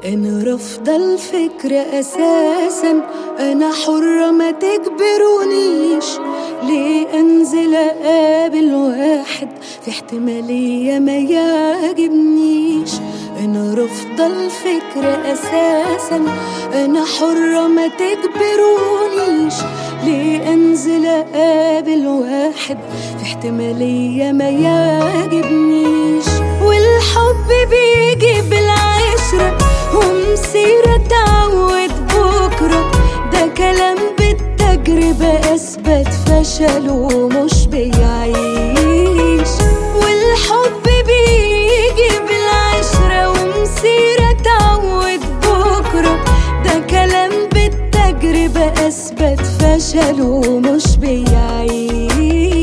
أنا رافضة الفكرة أساسا أنا حرة ما تجبرونيش ليه أنزل أقابل واحد في احتمالية ما يعجبنيش أنا رافضة الفكرة أساسا أنا حرة ما تجبرونيش ليه أنزل أقابل واحد في احتمالية ما يعجبنيش والحب بيجي بالعشرة ومسيرة تعود بكرة ده كلام بالتجربة أثبت فشل ومش بيعيش والحب بيجي بالعشرة ومسيرة تعود بكرة ده كلام بالتجربة أثبت فشل ومش بيعيش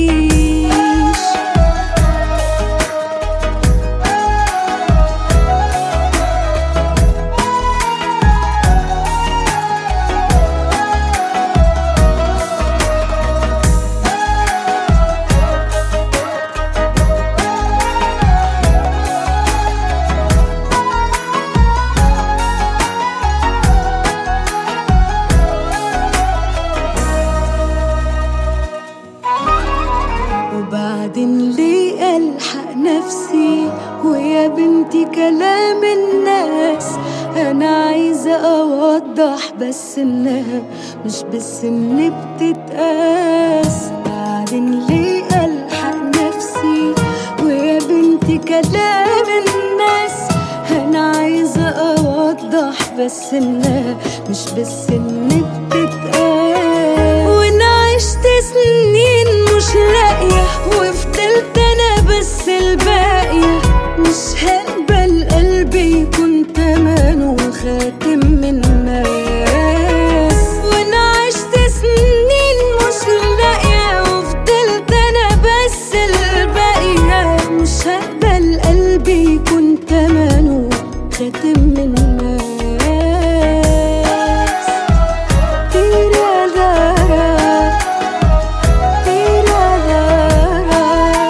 وبعدين ليه ألحق نفسي ويا بنتي كلام الناس أنا عايزة أوضح بس إنها مش بالسن بتتقاس بعدين ليه ألحق نفسي ويا بنتي كلام الناس أنا عايزة أوضح بس إنها مش بالسن بتتقاس وأنا عشت سنين مش لاقية وفضلت أنا بس الباقية مش هقبل قلبي يكون تمنه خاتم من ماس وأنا عشت سنين مش لاقية وفضلت أنا بس الباقية مش هقبل قلبي يكون تمنه خاتم من ماس تيرارارا تيرارارا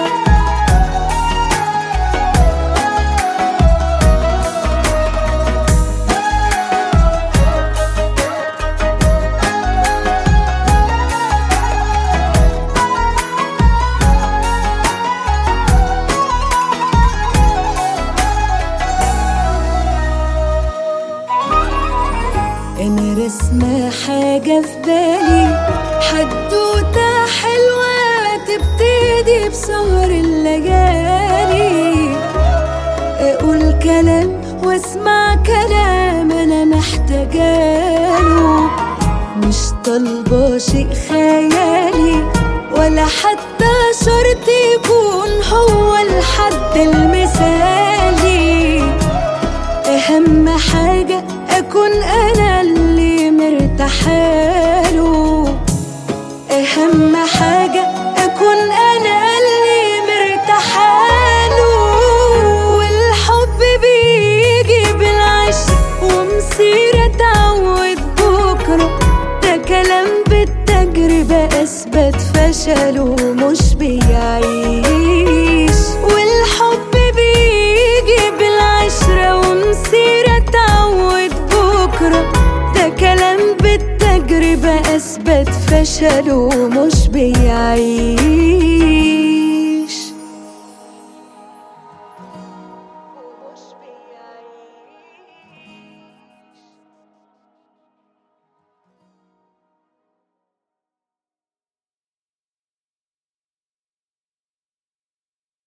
انا رسمة حاجة في بالي حدوتة حلوة تبتدي بسهر الليالي اقول كلام واسمع كلام انا محتاجاله مش طالبة شيء خيالي ولا حتى شرط يكون هو الحد المثالي أهم حاجة أكون أنا اللي مرتاحاله أهم حاجة أكون أنا اللي مرتاحاله والحب بيجي بالعشق ومسيرة تعود بكرة ده كلام بالتجربة أثبت فشله مش بيعيش والحب بيجي بالعشرة ومسيرة تعود بكرة ده كلام بالتجربة أثبت فشله مش بيعيش